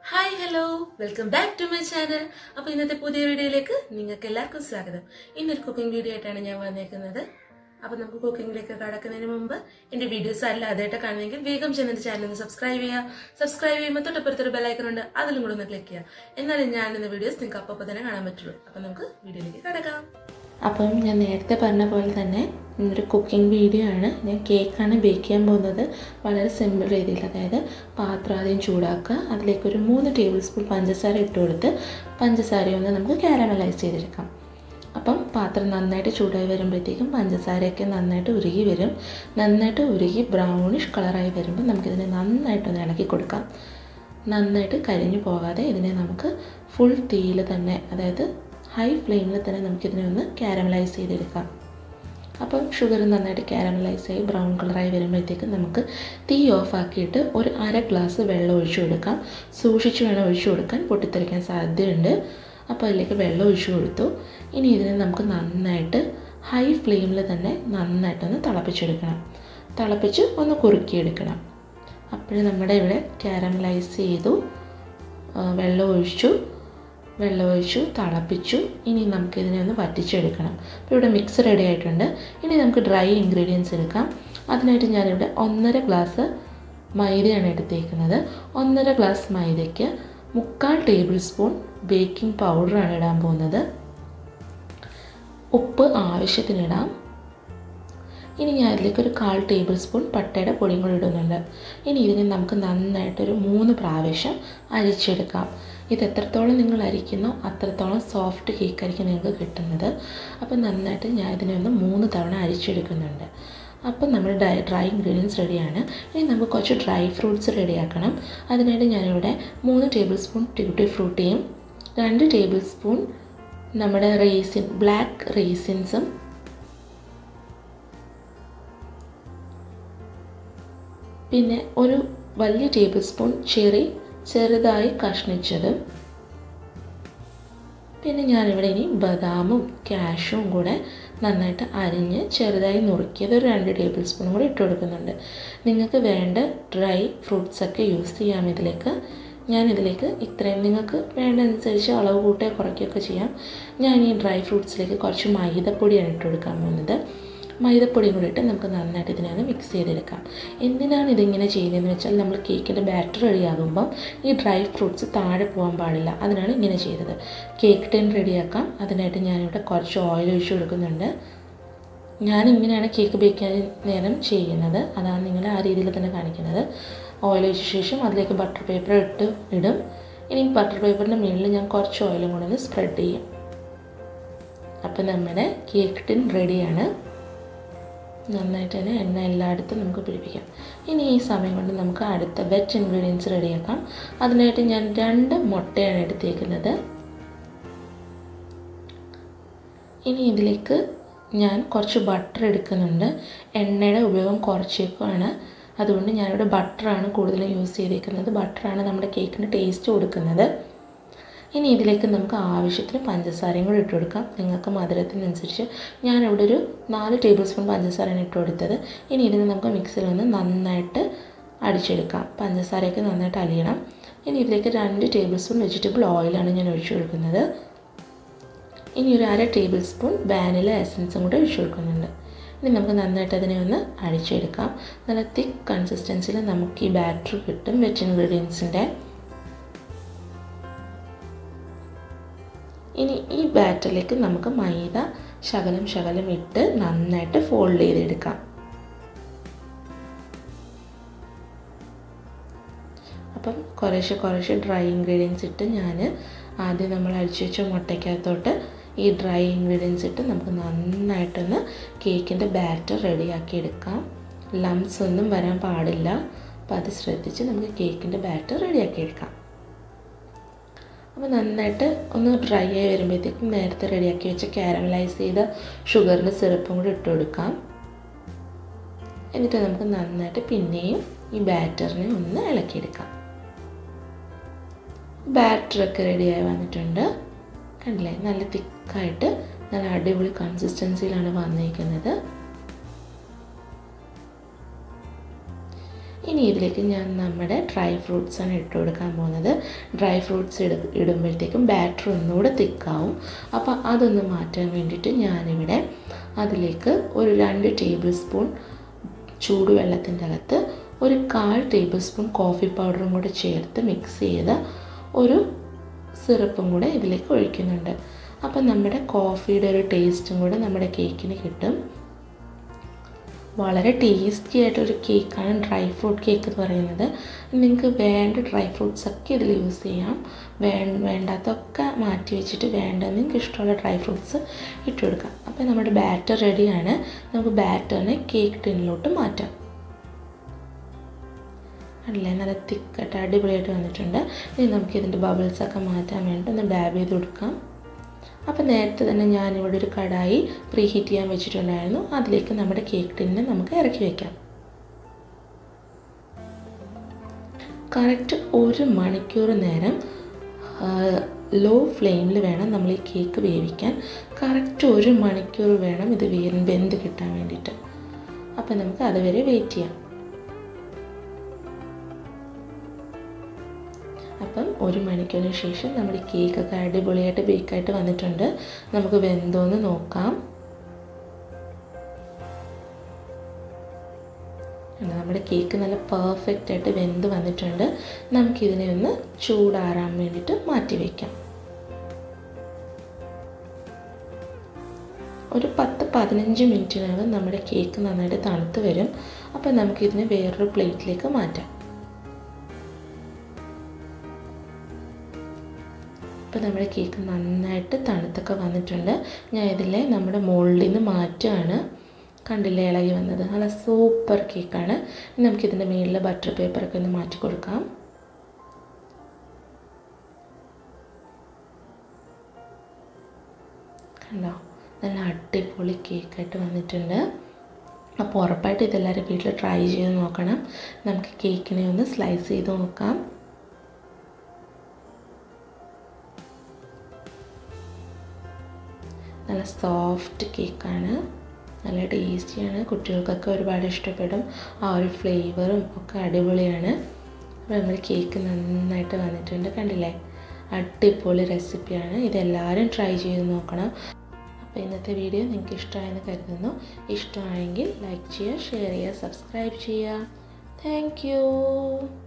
hi hello welcome back to my channel അപ്പൊ ഇന്നത്തെ പുതിയ വീഡിയോയിലേക്ക് നിങ്ങൾക്ക് എല്ലാവർക്കും സ്വാഗതം ഇന്നൊരു കുക്കിംഗ് വീഡിയോ ആയിട്ടാണ് ഞാൻ വന്നേക്കുന്നത് അപ്പൊ നമുക്ക് കുക്കിംഗിലേക്ക് കടക്കുന്നതിന് മുമ്പ് എന്റെ വീഡിയോസ് അല്ല ആദ്യമായിട്ട് കാണുമെങ്കിൽ വേഗം ചെന്നിട്ട് ചാനൽ ഒന്ന് സബ്സ്ക്രൈബ് ചെയ്യുക സബ്സ്ക്രൈബ് ചെയ്യുമ്പോൾ തൊട്ടപ്പുറത്തൊരു ബെലൈക്കൺ ഉണ്ട് അതിലും കൂടെ ഒന്ന് ക്ലിക്ക് ചെയ്യുക എന്നാലും ഞാൻ ഇന്ന് വീഡിയോസ് നിങ്ങൾക്ക് അപ്പോൾ തന്നെ കാണാൻ പറ്റുള്ളൂ അപ്പൊ നമുക്ക് വീഡിയോയിലേക്ക് കടക്കാം അപ്പം ഞാൻ നേരത്തെ പറഞ്ഞ പോലെ തന്നെ ഇന്നൊരു കുക്കിംഗ് വീഡിയോ ആണ് ഞാൻ കേക്കാണ് ബേക്ക് ചെയ്യാൻ പോകുന്നത് വളരെ സിമ്പിൾ രീതിയിൽ അതായത് പാത്രം ആദ്യം ചൂടാക്കുക അതിലേക്ക് ഒരു മൂന്ന് ടേബിൾ സ്പൂൺ പഞ്ചസാര ഇട്ട് കൊടുത്ത് പഞ്ചസാര ഒന്ന് നമുക്ക് കാരമലൈസ് ചെയ്തെടുക്കാം അപ്പം പാത്രം നന്നായിട്ട് ചൂടായി വരുമ്പോഴത്തേക്കും പഞ്ചസാരയൊക്കെ നന്നായിട്ട് ഉരുകി വരും നന്നായിട്ട് ഉരുകി ബ്രൗണിഷ് കളറായി വരുമ്പോൾ നമുക്കിതിനെ നന്നായിട്ടൊന്ന് ഇളക്കി കൊടുക്കാം നന്നായിട്ട് കരിഞ്ഞു പോകാതെ ഇതിനെ നമുക്ക് ഫുൾ തീയിൽ തന്നെ അതായത് ഹൈ ഫ്ലെയിമിൽ തന്നെ നമുക്കിതിനെ ഒന്ന് കാരമലൈസ് ചെയ്തെടുക്കാം അപ്പം ഷുഗർ നന്നായിട്ട് കാരമലൈസ് ആയി ബ്രൗൺ കളറായി വരുമ്പോഴത്തേക്ക് നമുക്ക് തീ ഓഫ് ആക്കിയിട്ട് ഒരു അര ഗ്ലാസ് വെള്ളം ഒഴിച്ചു കൊടുക്കാം സൂക്ഷിച്ച് വേണം ഒഴിച്ചു കൊടുക്കാൻ പൊട്ടിത്തെറിക്കാൻ സാധ്യതയുണ്ട് അപ്പോൾ അതിലേക്ക് വെള്ളം ഒഴിച്ചു കൊടുത്തു ഇനി ഇതിനെ നമുക്ക് നന്നായിട്ട് ഹൈ ഫ്ലെയിമിൽ തന്നെ നന്നായിട്ടൊന്ന് തിളപ്പിച്ചെടുക്കണം തിളപ്പിച്ച് ഒന്ന് കുറുക്കിയെടുക്കണം അപ്പോൾ നമ്മുടെ ഇവിടെ കാരമലൈസ് ചെയ്തു വെള്ളം ഒഴിച്ചു വെള്ളം ഒഴിച്ചു തിളപ്പിച്ചു ഇനി നമുക്കിതിനെ ഒന്ന് വറ്റിച്ചെടുക്കണം അപ്പോൾ ഇവിടെ മിക്സ് റെഡി ആയിട്ടുണ്ട് ഇനി നമുക്ക് ഡ്രൈ ഇൻഗ്രീഡിയൻസ് എടുക്കാം അതിനായിട്ട് ഞാനിവിടെ ഒന്നര ഗ്ലാസ് മൈദയാണ് എടുത്തേക്കുന്നത് ഒന്നര ഗ്ലാസ് മൈദയ്ക്ക് മുക്കാൽ ടേബിൾ സ്പൂൺ ബേക്കിംഗ് പൗഡറാണ് ഇടാൻ പോകുന്നത് ഉപ്പ് ആവശ്യത്തിനിടാം ഇനി ഞാൻ ഇതിലേക്ക് ഒരു കാൽ ടേബിൾ സ്പൂൺ പട്ടയുടെ പൊടിയും കൂടി ഇടുന്നുണ്ട് ഇനി ഇതിനെ നമുക്ക് നന്നായിട്ടൊരു മൂന്ന് പ്രാവശ്യം അരിച്ചെടുക്കാം ഇത് എത്രത്തോളം നിങ്ങൾ അരിക്കുന്നോ അത്രത്തോളം സോഫ്റ്റ് കേക്കായിരിക്കും നിങ്ങൾക്ക് കിട്ടുന്നത് അപ്പോൾ നന്നായിട്ട് ഞാൻ ഇതിനെ ഒന്ന് മൂന്ന് തവണ അരിച്ചെടുക്കുന്നുണ്ട് അപ്പം നമ്മൾ ഡ്രൈ ഡ്രൈ ഇൻഗ്രീഡിയൻസ് റെഡിയാണ് ഇനി നമുക്ക് കുറച്ച് ഡ്രൈ ഫ്രൂട്ട്സ് റെഡിയാക്കണം അതിനായിട്ട് ഞാനിവിടെ മൂന്ന് ടേബിൾ സ്പൂൺ ട്യൂട്ടി ഫ്രൂട്ടിയും രണ്ട് ടേബിൾ സ്പൂൺ നമ്മുടെ റേസിൻ ബ്ലാക്ക് റേസിൻസും പിന്നെ ഒരു വലിയ ടേബിൾ സ്പൂൺ ചെറി ചെറുതായി കഷ്ണിച്ചതും പിന്നെ ഞാനിവിടെ ഇനി ബദാമും കാഷും കൂടെ നന്നായിട്ട് അരിഞ്ഞ് ചെറുതായി നുറുക്കിയത് ഒരു രണ്ട് ടേബിൾ സ്പൂണും കൂടി ഇട്ട് കൊടുക്കുന്നുണ്ട് നിങ്ങൾക്ക് വേണ്ട ഡ്രൈ ഫ്രൂട്ട്സൊക്കെ യൂസ് ചെയ്യാം ഇതിലേക്ക് ഞാൻ ഇതിലേക്ക് ഇത്രയും നിങ്ങൾക്ക് വേണ്ടതനുസരിച്ച് അളവ് കൂട്ടുകയോ കുറയ്ക്കുകയൊക്കെ ചെയ്യാം ഞാൻ ഈ ഡ്രൈ ഫ്രൂട്ട്സിലേക്ക് കുറച്ച് മൈദപ്പൊടിയാണ് ഇട്ട് കൊടുക്കാൻ പോകുന്നത് മൈദപ്പൊടിയും കൂടി ഇട്ട് നമുക്ക് നന്നായിട്ട് ഇതിനെ ഒന്ന് മിക്സ് ചെയ്തെടുക്കാം എന്തിനാണ് ഇതിങ്ങനെ ചെയ്യുന്നതെന്ന് വെച്ചാൽ നമ്മൾ കേക്കിൻ്റെ ബാറ്റർ റെഡിയാകുമ്പം ഈ ഡ്രൈ ഫ്രൂട്ട്സ് താഴെ പോകാൻ പാടില്ല അതിനാണ് ഇങ്ങനെ ചെയ്തത് കേക്ക് ടെൻ റെഡിയാക്കാം അതിനായിട്ട് ഞാനിവിടെ കുറച്ച് ഓയിൽ ഒഴിച്ച് കൊടുക്കുന്നുണ്ട് ഞാൻ ഇങ്ങനെയാണ് കേക്ക് ബേക്ക് ചെയ്യാൻ നേരം ചെയ്യുന്നത് അതാണ് നിങ്ങൾ ആ രീതിയിൽ തന്നെ കാണിക്കുന്നത് ഓയിൽ ഒഴിച്ച ശേഷം അതിലേക്ക് ബട്ടർ പേപ്പർ ഇട്ട് ഇടും ഇനി ബട്ടർ പേപ്പറിൻ്റെ മുകളിൽ ഞാൻ കുറച്ച് ഓയിലും കൂടെ ഒന്ന് സ്പ്രെഡ് ചെയ്യും അപ്പോൾ നമ്മുടെ കേക്ക് ടിൻ റെഡിയാണ് നന്നായിട്ട് തന്നെ എണ്ണ എല്ലായിടത്തും നമുക്ക് പിടിപ്പിക്കാം ഇനി ഈ സമയം കൊണ്ട് നമുക്ക് അടുത്ത വെറ്റ് ഇൻഗ്രീഡിയൻസ് റെഡിയാക്കാം അതിനായിട്ട് ഞാൻ രണ്ട് മുട്ടയാണ് എടുത്തേക്കുന്നത് ഇനി ഇതിലേക്ക് ഞാൻ കുറച്ച് ബട്ടർ എടുക്കുന്നുണ്ട് എണ്ണയുടെ ഉപയോഗം കുറച്ചേക്കുമാണ് അതുകൊണ്ട് ഞാനിവിടെ ബട്ടറാണ് കൂടുതലും യൂസ് ചെയ്തേക്കുന്നത് ബട്ടറാണ് നമ്മുടെ കേക്കിന് ടേസ്റ്റ് കൊടുക്കുന്നത് ഇനി ഇതിലേക്ക് നമുക്ക് ആവശ്യത്തിന് പഞ്ചസാരയും കൂടി ഇട്ട് കൊടുക്കാം നിങ്ങൾക്ക് മധുരത്തിനനുസരിച്ച് ഞാനിവിടെ ഒരു നാല് ടേബിൾ സ്പൂൺ പഞ്ചസാരയാണ് ഇട്ട് കൊടുത്തത് ഇനി ഇതിന് നമുക്ക് മിക്സിയിൽ ഒന്ന് നന്നായിട്ട് അടിച്ചെടുക്കാം പഞ്ചസാരയൊക്കെ നന്നായിട്ട് അലിയണം ഇനി ഇതിലേക്ക് രണ്ട് ടേബിൾ സ്പൂൺ വെജിറ്റബിൾ ഓയിലാണ് ഞാൻ ഒഴിച്ചു കൊടുക്കുന്നത് ഇനി ഒരു അര ടേബിൾ സ്പൂൺ വാനില എസൻസും കൂടെ ഒഴിച്ചു കൊടുക്കുന്നുണ്ട് ഇനി നമുക്ക് നന്നായിട്ട് അതിനെ ഒന്ന് അടിച്ചെടുക്കാം നല്ല തിക്ക് കൺസിസ്റ്റൻസിയിൽ നമുക്ക് ഈ ബാറ്റർ കിട്ടും വെറ്റ് ഇൻഗ്രീഡിയൻസിൻ്റെ ഇനി ഈ ബാറ്ററിലേക്ക് നമുക്ക് മൈദ ശകലം ശകലം ഇട്ട് നന്നായിട്ട് ഫോൾഡ് ചെയ്തെടുക്കാം അപ്പം കുറേശ്ശെ കുറേശ്ശെ ഡ്രൈ ഇൻഗ്രീഡിയൻസ് ഇട്ട് ഞാൻ ആദ്യം നമ്മൾ അടിച്ചു വെച്ച മുട്ടയ്ക്കകത്തോട്ട് ഈ ഡ്രൈ ഇൻഗ്രീഡിയൻസ് ഇട്ട് നമുക്ക് നന്നായിട്ടൊന്ന് കേക്കിൻ്റെ ബാറ്റർ റെഡിയാക്കി എടുക്കാം ലംസ് ഒന്നും വരാൻ പാടില്ല അപ്പോൾ അത് ശ്രദ്ധിച്ച് നമുക്ക് കേക്കിൻ്റെ ബാറ്റർ റെഡിയാക്കി എടുക്കാം അപ്പോൾ നന്നായിട്ട് ഒന്ന് ഡ്രൈ ആയി വരുമ്പോഴത്തേക്കും നേരത്തെ റെഡിയാക്കി വെച്ച കാരമലൈസ് ചെയ്ത ഷുഗറിൻ്റെ സിറപ്പും കൂടി ഇട്ട് കൊടുക്കാം എന്നിട്ട് നമുക്ക് നന്നായിട്ട് പിന്നെയും ഈ ബാറ്ററിനെ ഒന്ന് ഇളക്കിയെടുക്കാം ബാറ്ററൊക്കെ റെഡിയായി വന്നിട്ടുണ്ട് കണ്ടില്ലേ നല്ല തിക്കായിട്ട് നല്ല അടിപൊളി കൺസിസ്റ്റൻസിയിലാണ് വന്നിരിക്കുന്നത് ഇനി ഇതിലേക്ക് ഞാൻ നമ്മുടെ ഡ്രൈ ഫ്രൂട്ട്സാണ് ഇട്ട് കൊടുക്കാൻ പോകുന്നത് ഡ്രൈ ഫ്രൂട്ട്സ് ഇട ഇടുമ്പോഴത്തേക്കും ബാറ്റർ ഒന്നുകൂടെ തിക്കാവും അപ്പോൾ അതൊന്ന് മാറ്റാൻ വേണ്ടിയിട്ട് ഞാനിവിടെ അതിലേക്ക് ഒരു രണ്ട് ടേബിൾ സ്പൂൺ ചൂടുവെള്ളത്തിൻ്റെ അകത്ത് ഒരു കാൽ ടേബിൾ സ്പൂൺ കോഫി പൗഡറും കൂടെ ചേർത്ത് മിക്സ് ചെയ്ത ഒരു സിറപ്പും കൂടെ ഇതിലേക്ക് ഒഴിക്കുന്നുണ്ട് അപ്പം നമ്മുടെ കോഫിയുടെ ഒരു ടേസ്റ്റും കൂടെ നമ്മുടെ കേക്കിന് കിട്ടും വളരെ ടേസ്റ്റി ആയിട്ടൊരു കേക്കാണ് ഡ്രൈ ഫ്രൂട്ട് കേക്ക് എന്ന് പറയുന്നത് നിങ്ങൾക്ക് വേണ്ട ഡ്രൈ ഫ്രൂട്ട്സ് ഒക്കെ ഇതിൽ യൂസ് ചെയ്യാം വേ വേണ്ടാത്തൊക്കെ മാറ്റി വെച്ചിട്ട് വേണ്ട നിങ്ങൾക്ക് ഇഷ്ടമുള്ള ഡ്രൈ ഫ്രൂട്ട്സ് ഇട്ട് കൊടുക്കാം അപ്പോൾ നമ്മുടെ ബാറ്റർ റെഡിയാണ് നമുക്ക് ബാറ്ററിനെ കേക്ക് ടിന്നിലോട്ട് മാറ്റാം അല്ലേ നല്ല തിക്കായിട്ട് അടിപൊളിയായിട്ട് വന്നിട്ടുണ്ട് ഇനി നമുക്ക് ഇതിൻ്റെ ബബിൾസൊക്കെ മാറ്റാൻ വേണ്ടി ഒന്ന് ഡാബ് ചെയ്ത് കൊടുക്കാം അപ്പോൾ നേരത്തെ തന്നെ ഞാനിവിടെ ഒരു കടായി പ്രീ ഹീറ്റ് ചെയ്യാൻ വെച്ചിട്ടുണ്ടായിരുന്നു അതിലേക്ക് നമ്മുടെ കേക്ക് ടിന്നെ നമുക്ക് ഇറക്കി വയ്ക്കാം കറക്റ്റ് ഒരു മണിക്കൂർ നേരം ലോ ഫ്ലെയിമിൽ വേണം നമ്മൾ ഈ കേക്ക് വേവിക്കാൻ കറക്റ്റ് ഒരു മണിക്കൂർ വേണം ഇത് വേ വെന്ത് കിട്ടാൻ വേണ്ടിയിട്ട് അപ്പോൾ നമുക്ക് അതുവരെ വെയിറ്റ് ചെയ്യാം അപ്പം ഒരു മണിക്കൂറിന് ശേഷം നമ്മുടെ കേക്കൊക്കെ അടിപൊളിയായിട്ട് ബേക്കായിട്ട് വന്നിട്ടുണ്ട് നമുക്ക് വെന്തോന്ന് നോക്കാം നമ്മുടെ കേക്ക് നല്ല പെർഫെക്റ്റ് ആയിട്ട് വെന്ത് വന്നിട്ടുണ്ട് നമുക്കിതിനെ ഒന്ന് ചൂടാറാൻ വേണ്ടിയിട്ട് മാറ്റി വയ്ക്കാം ഒരു പത്ത് പതിനഞ്ച് മിനിറ്റിനകം നമ്മുടെ കേക്ക് നന്നായിട്ട് തണുത്ത് വരും അപ്പോൾ നമുക്കിതിനെ വേറൊരു പ്ലേറ്റിലേക്ക് മാറ്റാം ഇപ്പോൾ നമ്മുടെ കേക്ക് നന്നായിട്ട് തണുത്തൊക്കെ വന്നിട്ടുണ്ട് ഞാൻ ഇതിലെ നമ്മുടെ മുകളിൽ നിന്ന് മാറ്റുകയാണ് കണ്ടില്ലേ ഇളകി വന്നത് നല്ല സൂപ്പർ കേക്കാണ് നമുക്കിതിൻ്റെ മുകളിൽ ബട്ടർ പേപ്പറൊക്കെ ഒന്ന് മാറ്റി കൊടുക്കാം കണ്ടോ നല്ല അടിപൊളി കേക്കായിട്ട് വന്നിട്ടുണ്ട് അപ്പോൾ ഉറപ്പായിട്ട് ഇതെല്ലാവരും വീട്ടിൽ ട്രൈ ചെയ്ത് നോക്കണം നമുക്ക് കേക്കിനെ ഒന്ന് സ്ലൈസ് ചെയ്ത് നോക്കാം നല്ല സോഫ്റ്റ് കേക്കാണ് നല്ല ടേസ്റ്റിയാണ് കുട്ടികൾക്കൊക്കെ ഒരുപാട് ഇഷ്ടപ്പെടും ആ ഒരു ഫ്ലേവറും ഒക്കെ അടിപൊളിയാണ് അപ്പോൾ നമ്മുടെ കേക്ക് നന്നായിട്ട് വന്നിട്ടുണ്ട് കണ്ടില്ലേ അടിപൊളി റെസിപ്പിയാണ് ഇതെല്ലാവരും ട്രൈ ചെയ്ത് നോക്കണം അപ്പോൾ ഇന്നത്തെ വീഡിയോ നിങ്ങൾക്ക് ഇഷ്ടമായെന്ന് കരുതുന്നു ഇഷ്ടമായെങ്കിൽ ലൈക്ക് ചെയ്യുക ഷെയർ ചെയ്യുക സബ്സ്ക്രൈബ് ചെയ്യുക താങ്ക്